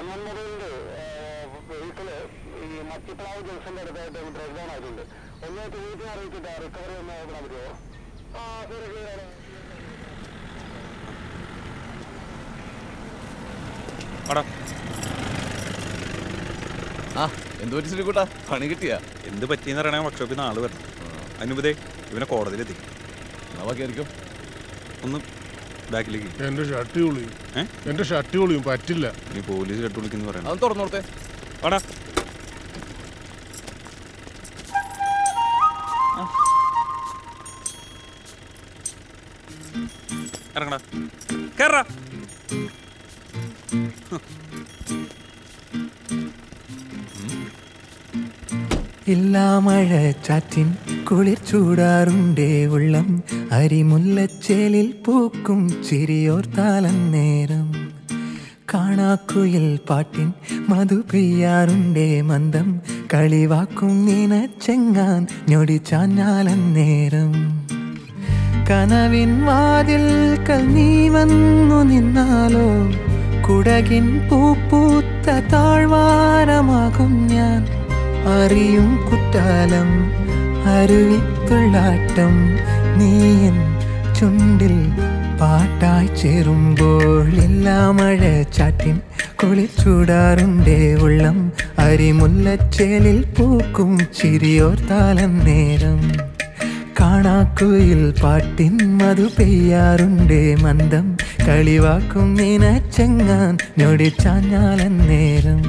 കണ്ണൻമുറിയിലെ vehicle ഈ മച്ചിപ്ലാവ് ജംഗ്ഷന്റെ അടുത്തായിട്ട് break down ആയിട്ടുണ്ട് ഒന്ന് ടൂറിറ്റിനെ അറിയിച്ചിട്ട് റിക്കവറി ഒന്ന് നോക്കാൻ പറ്റുമോ ആ ശരി ശരി വാടാ ആ എന്ത് പറ്റി ശ്രീകുട്ടാ പണി കിട്ടിയാ എന്ത് പറ്റിയെന്ന് അറിയണേ വർക്ക്ഷോപ്പിൽ നിന്ന് ആള് വരണം അനുപതേ ഇവനെ കോടതിയിലെത്തി എന്നാ ബാക്കിയായിരിക്കും ഒന്ന് ബാക്കിലേക്ക് എന്റെ ഷർട്ട് പൊളിയും ഏ? എന്റെ ഷർട്ട് പൊളിയും പറ്റില്ല നീ പോലീസ് കെട്ട് വിളിക്കുന്നു പറയണം അതൊന്ന് തുറന്നോർത്തെ വാടാ ആ. ഇറങ്ങടാ കേറാ ഇല്ലാമഴ ചാറ്റിൻ കുളിർ ചൂടാറുണ്ടേ ഉള്ളം അരിമുല്ലച്ചേലിൽ പൂക്കും ചിരിയോർത്താലം നേരം കാണാക്കുയിൽ പാട്ടിൻ മധു പെയ്യാറുണ്ടേ മന്ദം കളിവാക്കും നീനച്ചെങ്ങാൻ ഞൊടി ചാഞ്ഞാലം നേരം കനവിൻ വാതിൽക്കൽ നീ വന്നു നിന്നാലോ കുടകിൻ പൂപ്പൂത്ത താഴ്വാരമാകും ഞാൻ അറിയും കുറ്റാലം അരുവിത്തുള്ളാട്ടം നീയൻ ചുണ്ടിൽ പാട്ടായി ചേരുമ്പോൾ എല്ലാ മഴ ചാറ്റിൻ കുളിർ ചൂടാറുണ്ടേ ഉള്ളം അരിമുല്ലച്ചേലിൽ പൂക്കും ചിരിയോർത്താലം നേരം കാണാക്കുയിൽ പാട്ടിൻ മധു പെയ്യാറുണ്ടേ മന്ദം കളിവാക്കും നീനച്ചെങ്ങാൻ ഞൊടി ചാഞ്ഞാലൻ നേരം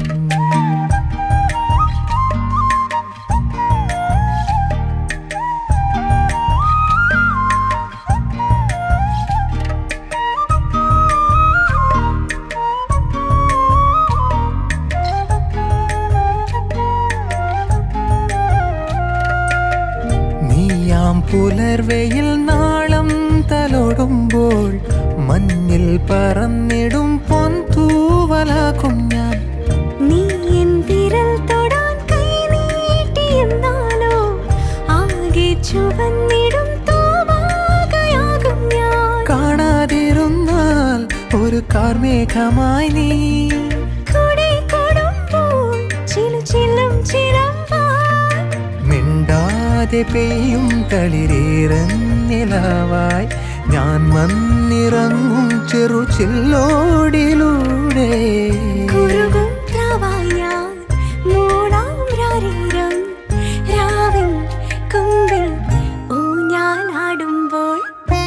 നീയാം പുലർവെയിൽ നാളം തലോടുമ്പോൾ മഞ്ഞിൽ പറന്നിടും പൊന്തൂവലാകും ഞാൻ നീ എൻ വിരൽ തൊടാൻ കൈ നീട്ടിയെന്നാലോ ആകെ ചുവന്നിടും തൂവാകയാകും ഞാൻ കാണാതിരുന്നാൽ ഒരു കാർമേഘമായി നീ കൂടെ കൂടുമ്പോൾ ചിലു ചില്ലും ചിലമ്പാൽ മിണ്ടാതെ പെയ്യും തളിരേറന്നിലാവായി ഞാൻ വന്നിറങ്ങും ചെറു ചില്ലോടിലൂടെ കുറുകും ത്രാവായി ഞാൻ മൂടാം രാരീരം രാവിൻ കൊമ്പിൽ ഊഞ്ഞാലാടുമ്പോൾ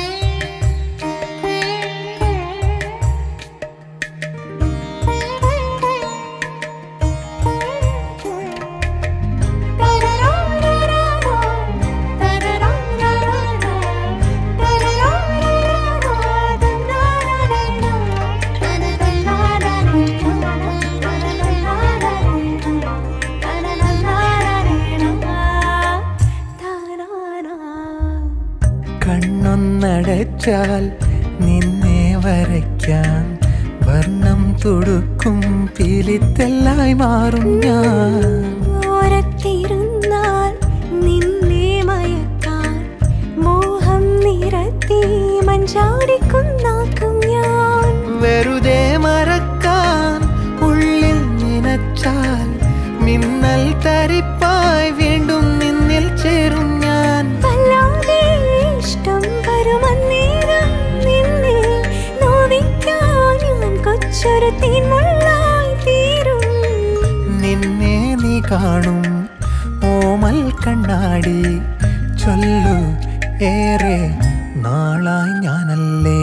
കണ്ണൊന്നടച്ചാൽ നിന്നെ വരയ്ക്കാൻ വർണ്ണം തുടുക്കും പീലിത്തെല്ലായി മാറും ഞാൻ ഓരത്തിരുന്നാൽ നിന്നെ മയക്കാൻ മോഹം നിരത്തി മഞ്ചാടിക്കുന്നാക്കും ഞാൻ വെറുതെ മറക്കാൻ ഉള്ളിൽ നനച്ചാൽ മിന്നൽ തരിപ്പായി വീണ്ടും നിന്നിൽ ചേരും ഞാൻ വല്ലാതെ ഇഷ്ടം വരുമന്നേരം നിന്നെ നോവിക്കാൻ ഞാൻ കൊച്ചൊരു തീൻമുള്ളായി തീരും നിന്നെ നീ കാണും ഓമൽ കണ്ണാടി ചൊല്ലു ഏറെ നാളായി ഞാനല്ലേ